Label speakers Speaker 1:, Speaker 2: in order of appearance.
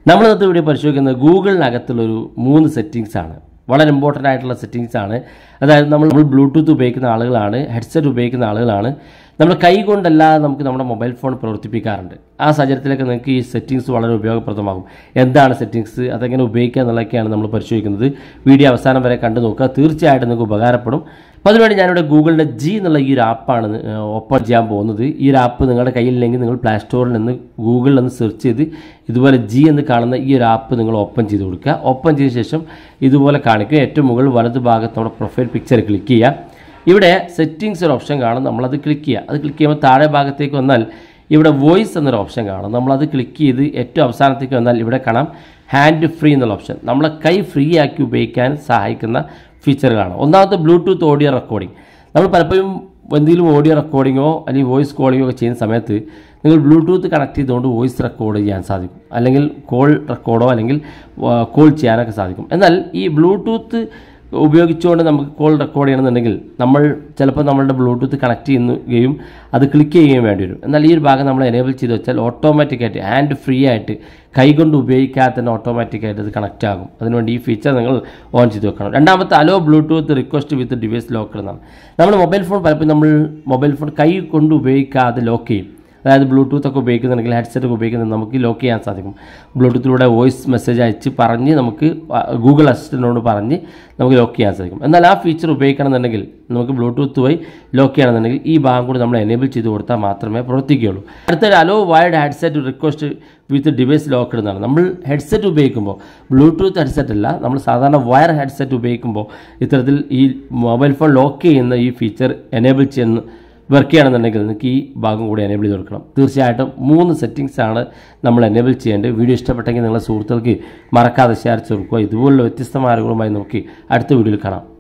Speaker 1: നമ്മൾ ഇന്നത്തെ വീഡിയോ പരിശോധിക്കുന്നത് ഗൂഗിളിനകത്തുള്ളൊരു മൂന്ന് സെറ്റിങ്സ് ആണ് വളരെ ഇമ്പോർട്ടൻ്റ് ആയിട്ടുള്ള സെറ്റിങ്സ് ആണ് അതായത് നമ്മൾ നമ്മൾ ബ്ലൂടൂത്ത് ഉപയോഗിക്കുന്ന ആളുകളാണ് ഹെഡ്സെറ്റ് ഉപയോഗിക്കുന്ന ആളുകളാണ് നമ്മൾ കൈ കൊണ്ടല്ലാതെ നമുക്ക് നമ്മുടെ മൊബൈൽ ഫോൺ പ്രവർത്തിപ്പിക്കാറുണ്ട് ആ സാഹചര്യത്തിലൊക്കെ നിങ്ങൾക്ക് ഈ സെറ്റിങ്സ് വളരെ ഉപയോഗപ്രദമാകും എന്താണ് സെറ്റിങ്സ് അതെങ്ങനെ ഉപയോഗിക്കുക എന്നുള്ളതൊക്കെയാണ് നമ്മൾ പരിശോധിക്കുന്നത് വീഡിയോ അവസാനം വരെ കണ്ടു നോക്കുക തീർച്ചയായിട്ടും നിങ്ങൾക്ക് ഉപകാരപ്പെടും അപ്പോൾ അതിനുവേണ്ടി ഞാനിവിടെ ഗൂഗിളിൻ്റെ ജി എന്നുള്ള ഈ ഒരു ആപ്പാണ് ഓപ്പൺ ചെയ്യാൻ പോകുന്നത് ഈ ഒരു ആപ്പ് നിങ്ങളുടെ കയ്യിലില്ലെങ്കിൽ നിങ്ങൾ പ്ലേ സ്റ്റോറിൽ നിന്ന് ഗൂഗിളിൽ നിന്ന് സെർച്ച് ചെയ്ത് ഇതുപോലെ ജി എന്ന് കാണുന്ന ഈ ഒരു ആപ്പ് നിങ്ങൾ ഓപ്പൺ ചെയ്ത് കൊടുക്കുക ഓപ്പൺ ചെയ്ത ശേഷം ഇതുപോലെ കാണിക്കുക ഏറ്റവും മുകളിൽ വലത് ഭാഗത്ത് നമ്മുടെ പ്രൊഫൈൽ പിക്ചർ ക്ലിക്ക് ചെയ്യുക ഇവിടെ സെറ്റിങ്സ് ഒരു ഓപ്ഷൻ കാണും നമ്മളത് ക്ലിക്ക് ചെയ്യുക അത് ക്ലിക്ക് ചെയ്യുമ്പോൾ താഴെ ഭാഗത്തേക്ക് വന്നാൽ ഇവിടെ വോയിസ് എന്നൊരു ഓപ്ഷൻ കാണും നമ്മളത് ക്ലിക്ക് ചെയ്ത് ഏറ്റവും അവസാനത്തേക്ക് വന്നാൽ ഇവിടെ കാണാം ഹാൻഡ് ഫ്രീ എന്നുള്ള ഓപ്ഷൻ നമ്മളെ കൈ ഫ്രീ ആക്കി ഉപയോഗിക്കാൻ സഹായിക്കുന്ന ഫീച്ചറുകളാണ് ഒന്നാമത്തെ ബ്ലൂടൂത്ത് ഓഡിയോ റെക്കോർഡിംഗ് നമ്മൾ പലപ്പോഴും എന്തെങ്കിലും ഓഡിയോ റെക്കോർഡിങ്ങോ അല്ലെങ്കിൽ വോയിസ് കോളിങ്ങോ ഒക്കെ ചെയ്യുന്ന സമയത്ത് നിങ്ങൾ ബ്ലൂടൂത്ത് കണക്ട് ചെയ്തുകൊണ്ട് വോയിസ് റെക്കോർഡ് ചെയ്യാൻ സാധിക്കും അല്ലെങ്കിൽ കോൾ റെക്കോർഡോ അല്ലെങ്കിൽ കോൾ ചെയ്യാനൊക്കെ സാധിക്കും എന്നാൽ ഈ ബ്ലൂടൂത്ത് ഉപയോഗിച്ചുകൊണ്ട് നമുക്ക് കോൾ റെക്കോർഡ് ചെയ്യണമെന്നുണ്ടെങ്കിൽ നമ്മൾ ചിലപ്പോൾ നമ്മളുടെ ബ്ലൂടൂത്ത് കണക്ട് ചെയ്യുകയും അത് ക്ലിക്ക് ചെയ്യുകയും വേണ്ടി വരും എന്നാൽ ഈ ഒരു ഭാഗം നമ്മൾ എനേബിൾ ചെയ്ത് വെച്ചാൽ ഓട്ടോമാറ്റിക്കായിട്ട് ഹാൻഡ് ഫ്രീ ആയിട്ട് കൈകൊണ്ട് ഉപയോഗിക്കാതെ തന്നെ ഓട്ടോമാറ്റിക്കായിട്ട് അത് കണക്റ്റ് ആകും അതിനുവേണ്ടി ഈ ഫീച്ചർ നിങ്ങൾ ഓൺ ചെയ്ത് വെക്കണം രണ്ടാമത്തെ allow Bluetooth request with device locker എന്നാണ് നമ്മൾ മൊബൈൽ ഫോൺ പലപ്പോഴും നമ്മൾ മൊബൈൽ ഫോൺ കൈ കൊണ്ട് ഉപയോഗിക്കാതെ ലോക്ക് ചെയ്യും അതായത് ബ്ലൂടൂത്ത് ഒക്കെ ഉപയോഗിക്കുന്നുണ്ടെങ്കിൽ ഹെഡ്സെറ്റ് ഒക്കെ ഉപയോഗിക്കുന്നുണ്ടെങ്കിൽ നമുക്ക് ലോക്ക് ചെയ്യാൻ സാധിക്കും ബ്ലൂടൂത്തിലൂടെ വോയിസ് മെസ്സേജ് അയച്ച് പറഞ്ഞ് നമുക്ക് ഗൂഗിൾ അസിസ്റ്റൻറ്റിനോട് പറഞ്ഞ് നമുക്ക് ലോക്ക് ചെയ്യാൻ സാധിക്കും എന്നാൽ ആ ഫീച്ചർ ഉപയോഗിക്കണമെന്നുണ്ടെങ്കിൽ നമുക്ക് ബ്ലൂടൂത്ത് വഴി ലോക്ക് ചെയ്യണമെന്നുണ്ടെങ്കിൽ ഈ ഭാഗം കൂടി നമ്മൾ എനേബിൾ ചെയ്ത് കൊടുത്താൽ മാത്രമേ പ്രവർത്തിക്കുകയുള്ളൂ അടുത്തൊരു allow wired headset request with device locked എന്നാണ് നമ്മൾ ഹെഡ്സെറ്റ് ഉപയോഗിക്കുമ്പോൾ ബ്ലൂടൂത്ത് ഹെഡ്സെറ്റ് അല്ല നമ്മൾ സാധാരണ വയർ ഹെഡ്സെറ്റ് ഉപയോഗിക്കുമ്പോൾ ഇത്തരത്തിൽ ഈ മൊബൈൽ ഫോൺ ലോക്ക് ചെയ്യുന്ന ഈ ഫീച്ചർ എനേബിൾ ചെയ്യുന്ന വർക്ക് ചെയ്യണമെന്നുണ്ടെങ്കിൽ നിങ്ങൾക്ക് ഈ ഭാഗം കൂടി എനേബിൾ ചെയ്ത് കൊടുക്കണം തീർച്ചയായിട്ടും മൂന്ന് സെറ്റിങ്സ് ആണ് നമ്മൾ എനേബിൾ ചെയ്യേണ്ടത് വീഡിയോ ഇഷ്ടപ്പെട്ടെങ്കിൽ നിങ്ങളുടെ സുഹൃത്തുക്കൾക്ക് മറക്കാതെ ഷെയർ ചെയ്ത് കൊടുക്കുക ഇതുപോലുള്ള വ്യത്യസ്തമായ അറിവുകളുമായി നോക്കി അടുത്ത വീഡിയോയിൽ കാണാം